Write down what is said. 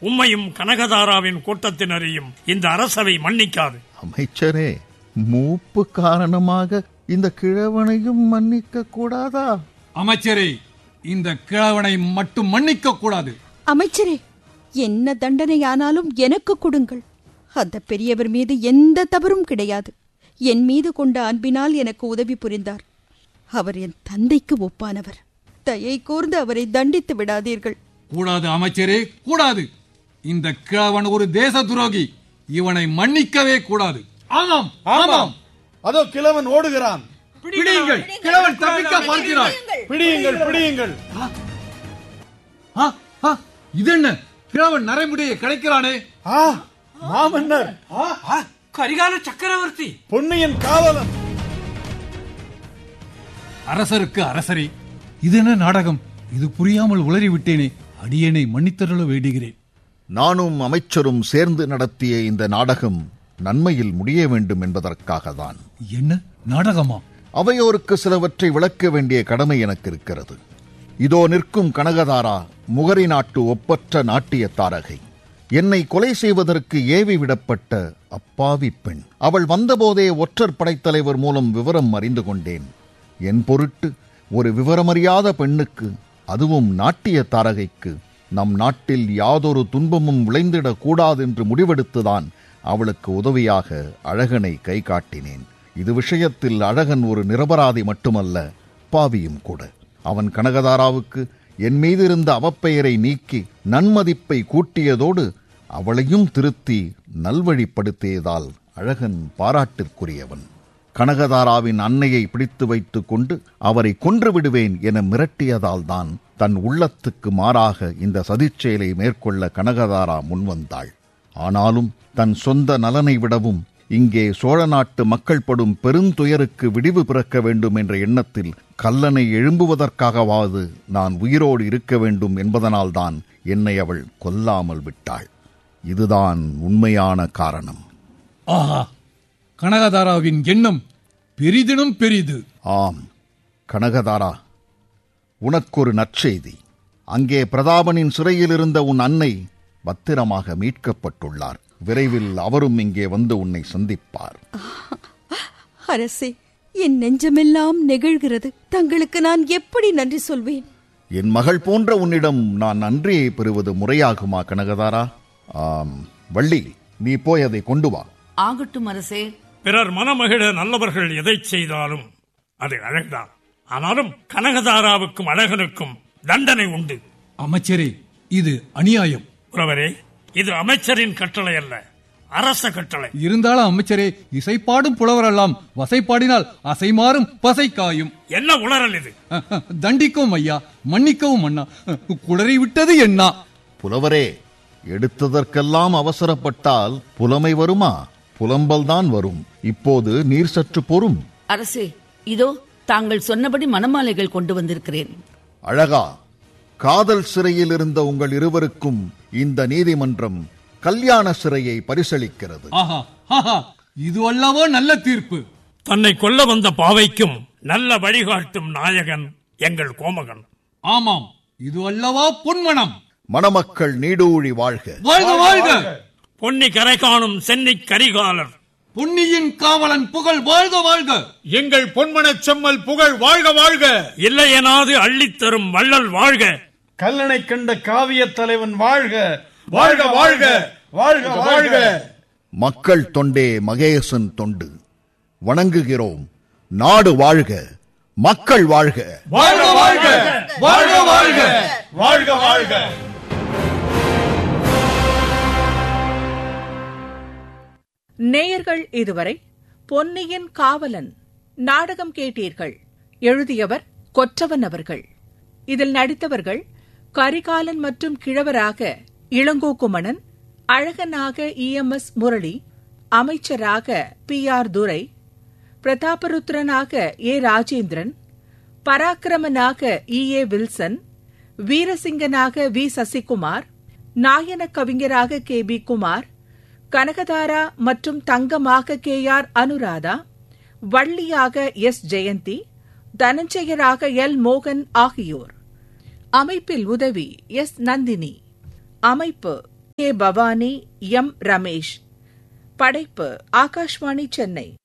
உம்மையும் கனகதாராவின் கூட்டத்தினரையும் இந்த அரசவை மன்னிக்காது அமைச்சரே மூப்பு காரணமாக இந்த கிழவனையும் மன்னிக்க கூடாதா அமைச்சரே இந்த கிழவனை மட்டும் மன்னிக்க கூடாது அமைச்சரே என்ன தண்டனையானாலும் எனக்கு கொடுங்கள் அந்த பெரியவர் மீது எந்த தவறும் கிடையாது என் மீது கொண்ட அன்பினால் எனக்கு உதவி புரிந்தார் அவர் என் தந்தைக்கு ஒப்பானவர் தயை கூர்ந்து அவரை தண்டித்து விடாதீர்கள் கூடாது அமைச்சரே கூடாது இந்த கிழவன் ஒரு தேச துரோகி இவனை மன்னிக்கவே கூடாது ஆமாம் ஆமாம் அதோ கிழவன் ஓடுகிறான் பிடியுங்கள் கிழவன் தப்பிக்க பார்க்கிறான் பிடியுங்கள் பிடியுங்கள் ஆ, ஆ, இது என்ன கிழவன் நரைமுடியை கிடைக்கிறானே ஆ மாமன்னர் கரிகால சக்கரவர்த்தி பொன்னியின் காவலன் அரசருக்கு அரசரே இது என்ன நாடகம் இது புரியாமல் உளறி விட்டேனே அடியேனை மன்னித்தருள வேண்டுகிறேன் நானும் அமைச்சரும் சேர்ந்து நடத்திய இந்த நாடகம் நன்மையில் முடிய வேண்டும் என்பதற்காகத்தான் என்ன நாடகமா அவையோருக்கு சிலவற்றை விளக்க வேண்டிய கடமை எனக்கு இருக்கிறது இதோ நிற்கும் கனகதாரா முகரி நாட்டு ஒப்பற்ற நாட்டிய தாரகை என்னை கொலை செய்வதற்கு ஏவி விடப்பட்ட அப்பாவி பெண் அவள் வந்தபோதே ஒற்றர் படைத்தலைவர் மூலம் விவரம் அறிந்து கொண்டேன் என் பொருட்டு ஒரு விவரமறியாத பெண்ணுக்கு அதுவும் நாட்டிய தாரகைக்கு நம் நாட்டில் யாதொரு துன்பமும் விளைந்திடக் கூடாதென்று முடிவெடுத்துதான் அவளுக்கு உதவியாக அழகனை கை காட்டினேன் இது விஷயத்தில் அழகன் ஒரு நிரபராதி மட்டுமல்ல பாவியும் கூட அவன் கனகதாராவுக்கு என் மீது இருந்த அவப்பெயரை நீக்கி நன்மதிப்பை கூட்டியதோடு அவளையும் திருத்தி நல்வழிப்படுத்தியதால் அழகன் பாராட்டிற்குரியவன் கனகதாராவின் அன்னையை பிடித்து வைத்துக் கொண்டு அவரை கொன்று விடுவேன் என மிரட்டியதால் தான் தன் உள்ளத்துக்கு மாறாக இந்த சதிச்செயலை மேற்கொள்ள கனகதாரா முன்வந்தாள் ஆனாலும் தன் சொந்த நலனை விடவும் இங்கே சோழ நாட்டு மக்கள் படும் பெருந்துயருக்கு விடிவு பிறக்க வேண்டும் என்ற எண்ணத்தில் கல்லனை எழும்புவதற்காகவாவது நான் உயிரோடு இருக்க வேண்டும் என்பதனால்தான் என்னை அவள் கொல்லாமல் விட்டாள் இதுதான் உண்மையான காரணம் ஆஹா கனகதாராவின் எண்ணம் பெரிதினும் பெரிது ஆம் கனகதாரா உனக்கொரு நற்செய்தி அங்கே பிரதாபனின் சிறையில் இருந்த உன் அன்னை பத்திரமாக மீட்கப்பட்டுள்ளார் விரைவில் அவரும் இங்கே வந்து உன்னை சந்திப்பார் அரசே என் நெஞ்சமெல்லாம் நெகிழ்கிறது தங்களுக்கு நான் எப்படி நன்றி சொல்வேன் என் மகள் போன்ற உன்னிடம் நான் நன்றியை பெறுவது முறையாகுமா கனகதாரா ஆம் வள்ளி நீ போய் அதை கொண்டு வா ஆகட்டும் அரசே பிறர் மனமகிழ நல்லவர்கள் எதை செய்தாலும் அது அழகுதான் ஆனாலும் கனகதாராவுக்கும் அழகனுக்கும் தண்டனை உண்டு அமைச்சரே இது அநியாயம் புறவரே இது அமைச்சரின் கட்டளை அல்ல அரச கட்டளை இருந்தாலும் அமைச்சரே இசைப்பாடும் புலவரெல்லாம் வசைப்பாடினால் அசைமாறும் பசை காயும் என்ன உளறல் இது தண்டிக்கவும் ஐயா மன்னிக்கவும் அண்ணா குளறி விட்டது என்ன புலவரே எடுத்ததற்கெல்லாம் அவசரப்பட்டால் புலமை வருமா புலம்பல்தான் வரும் இப்போது நீர் சற்று பொறும் அரசே இதோ தாங்கள் சொன்னபடி மணமாலைகள் கொண்டு வந்திருக்கிறேன் அழகா காதல் சிறையில் இருந்த உங்கள் இருவருக்கும் இந்த நீதிமன்றம் கல்யாண சிறையை பரிசளிக்கிறது ஆஹா ஆஹா இது அல்லவோ நல்ல தீர்ப்பு தன்னை கொல்ல வந்த பாவைக்கும் நல்ல வழிகாட்டும் நாயகன் எங்கள் கோமகன் ஆமாம் இது அல்லவா பொன்மணம் மணமக்கள் நீடூழி வாழ்க வாழ்க வாழ்க பொன்னி கரை காணும் சென்னி கரிகாலர் பொன்னியின் காவலன் புகழ் வாழ்க வாழ்க எங்கள் பொன்மனச் செம்மல் புகழ் வாழ்க வாழ்க இல்லையெனாது அள்ளித்தரும் வள்ளல் வாழ்க கல்லணை கண்ட காவிய தலைவன் வாழ்க வாழ்க வாழ்க வாழ்க வாழ்க மக்கள் தொண்டே மகேசன் தொண்டு வணங்குகிறோம் நாடு வாழ்க மக்கள் வாழ்க வாழ்க வாழ்க வாழ்க வாழ்க வாழ்க வாழ்க நேயர்கள் இதுவரை பொன்னியின் காவலன் நாடகம் கேட்டீர்கள் எழுதியவர் கொற்றவன் அவர்கள் இதில் நடித்தவர்கள் கரிகாலன் மற்றும் கிழவராக இளங்கோகுமணன் அழகனாக இஎம்எஸ் முரளி அமைச்சராக பி ஆர் துரை பிரதாபருத்ரனாக ஏ ராஜேந்திரன் பராக்கிரமனாக இ ஏ வில்சன் வீரசிங்கனாக வி சசிகுமார் நாயன கவிஞராக கே பி குமார் கனகதாரா மற்றும் தங்கமாக கே ஆர் அனுராதா வள்ளியாக எஸ் ஜெயந்தி தனஞ்சயராக எல் மோகன் ஆகியோர் அமைப்பில் உதவி எஸ் நந்தினி அமைப்பு கே பவானி எம் ரமேஷ் படைப்பு ஆகாஷ்வாணி சென்னை